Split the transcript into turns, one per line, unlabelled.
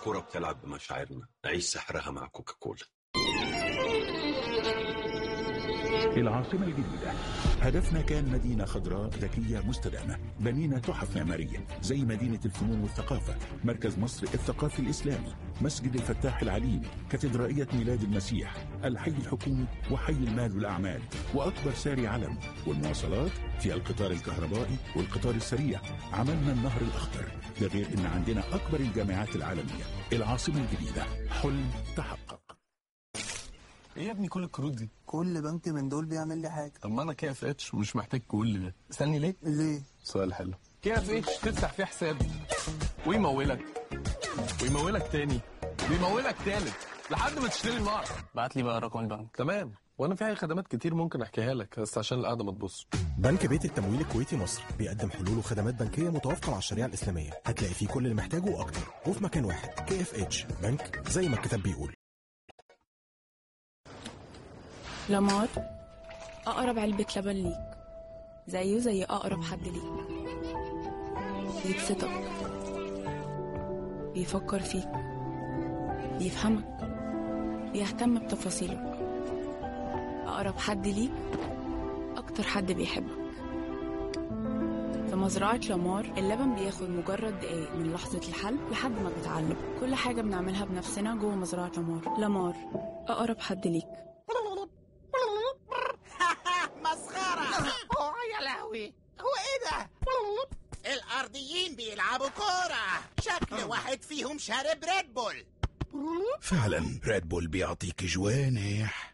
الكرة بتلعب بمشاعرنا نعيش سحرها مع كوكاكولا
العاصمة الجديدة هدفنا كان مدينة خضراء ذكية مستدامة بنينا تحف معمارية زي مدينة الفنون والثقافة مركز مصر الثقافي الإسلامي مسجد الفتاح العليم كاتدرائية ميلاد المسيح الحي الحكومي وحي المال والأعمال وأكبر ساري علم والمواصلات في القطار الكهربائي والقطار السريع عملنا النهر الأخضر ده غير إن عندنا أكبر الجامعات العالمية العاصمة الجديدة حلم تحقق
ايه يا ابني كل الكروت دي
كل بنك من دول بيعمل لي حاجه
طب ما انا كي اف اتش ومش محتاج كل ده استني ليه
ليه
سؤال حلو كي اف اتش تفتح فيه حساب ويمولك ويمولك تاني ويمولك تالت لحد ما تشتري النار
بعت لي بقى رقم البنك
تمام وانا في خدمات كتير ممكن احكيها لك بس عشان القعده ما تبص
بنك بيت التمويل الكويتي مصر بيقدم حلول وخدمات بنكيه متوافقه مع الشريعه الاسلاميه هتلاقي فيه كل اللي محتاجه واكتر وفي مكان واحد كي اف اتش بنك زي ما الكتاب بيقول
لمار أقرب علبة لبن ليك زيه زي أقرب حد ليك بيبسطك بيفكر فيك بيفهمك بيهتم بتفاصيلك أقرب حد ليك أكتر حد بيحبك في مزرعة لامار اللبن بياخد مجرد دقايق من لحظة الحل لحد ما بيتعلق كل حاجة بنعملها بنفسنا جوه مزرعة لامار لامار أقرب حد ليك
مسخرة اوه يا لهوي هو ايه ده الارضيين بيلعبوا كورة شكل واحد فيهم شارب ريد بول
فعلا ريد بول بيعطيك جوانح